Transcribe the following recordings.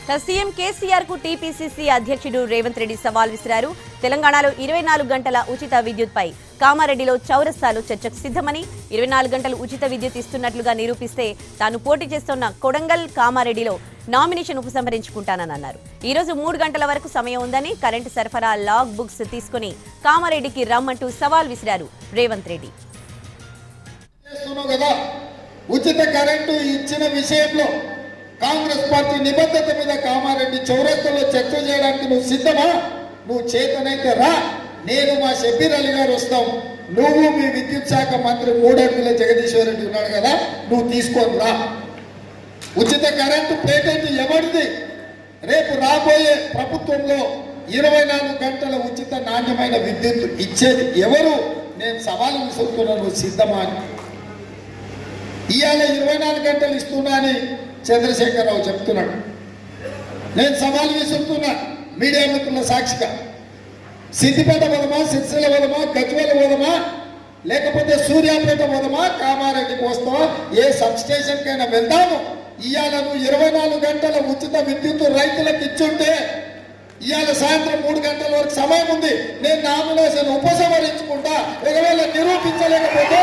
CM KCR కు TPCC అధ్యక్షుడు రేవంత్ రెడ్డి సవాల్ విసిరారు తెలంగాణలో ఇరవై నాలుగు గంటల ఉచిత విద్యుత్ పై కామారెడ్డిలో చౌరస్తాలో చర్చకు సిద్ధమని ఇరవై నాలుగు గంటలు ఉచిత విద్యుత్ ఇస్తున్నట్లుగా నిరూపిస్తే తాను పోటీ చేస్తున్న కొడంగల్ కామారెడ్డిలో నామినేషన్ ఉపసంహరించుకుంటానని అన్నారు ఈ రోజు మూడు గంటల వరకు సమయం ఉందని కరెంటు సరఫరా లాగ్ బుక్స్ తీసుకుని కామారెడ్డికి రమ్మంటూ సవాల్ విసిరారు రేవంత్ రెడ్డి చేస్తున్నావు కదా ఉచిత కరెంటు ఇచ్చిన విషయంలో కాంగ్రెస్ పార్టీ నిబద్ధత మీద కామారెడ్డి చౌరస్తలో చర్చ చేయడానికి నువ్వు సిద్ధమా నువ్వు చేతనైతే రా నేను మా షబీర్ అలీ గారు వస్తాం నువ్వు మీ విద్యుత్ శాఖ మంత్రి మూడడుగుల జగదీశ్వర్ రెడ్డి ఉన్నాడు కదా నువ్వు తీసుకొని రా ఉచిత కరెంటు పేటెంట్ ఎవరిది రేపు రాబోయే ప్రభుత్వంలో ఇరవై నాలుగు గంటల ఉచిత నాణ్యమైన విద్యుత్ ఇచ్చేది ఎవరు నేను సవాలు విసురుతున్నాను నువ్వు సిద్ధమా అని ఇవాళ ఇరవై నాలుగు గంటలు ఇస్తున్నా అని చంద్రశేఖరరావు చెప్తున్నాడు నేను సవాల్ విసురుతున్నా మీడియా మిత్రుల సాక్షిగా సిద్దిపేట పోదమా సిరిసిల్ల పోదమా గజ్వేల పోదమా లేకపోతే సూర్యాపేట పోదమా కామారెడ్డికి వస్తావా ఏ సబ్ స్టేషన్ కైనా వెళ్దాము ఇవాళ నువ్వు ఇరవై నాలుగు గంటల ఉచిత విద్యుత్ రైతులకు ఇచ్చుంటే ఇవాళ సాయంత్రం మూడు గంటల వరకు సమయం ఉంది నేను నామినేషన్ ఉపసంహరించుకుంటా ఒకవేళ నిరూపించలేకపోతే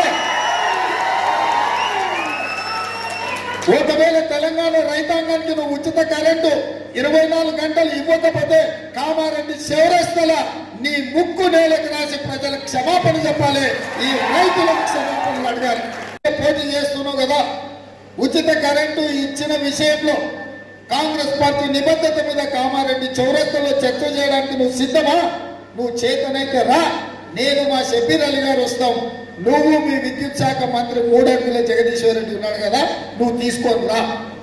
ఒకవేళ తెలంగాణ రైతాంగానికి నువ్వు ఉచిత కరెంటు ఇరవై నాలుగు గంటలు ఇవ్వకపోతే కామారెడ్డి శివరస్తల నీ ముక్కు నేలకు రాసి ప్రజలకు క్షమాపణ చెప్పాలి ఈ రైతులకు క్షమాపణలు అడగాలి పోటీ చేస్తున్నావు కదా ఉచిత కరెంటు ఇచ్చిన విషయంలో కాంగ్రెస్ పార్టీ నిబద్ధత మీద కామారెడ్డి చౌరస్తలో చర్చ చేయడానికి నువ్వు సిద్ధమా నువ్వు చేతనైతే రా నేను మా షబీర్ అలీ గారు వస్తాం నువ్వు మీ విద్యుత్ శాఖ మంత్రి మూడడుగుల జగదీశ్వర్ రెడ్డి ఉన్నాడు కదా నువ్వు తీసుకొని రా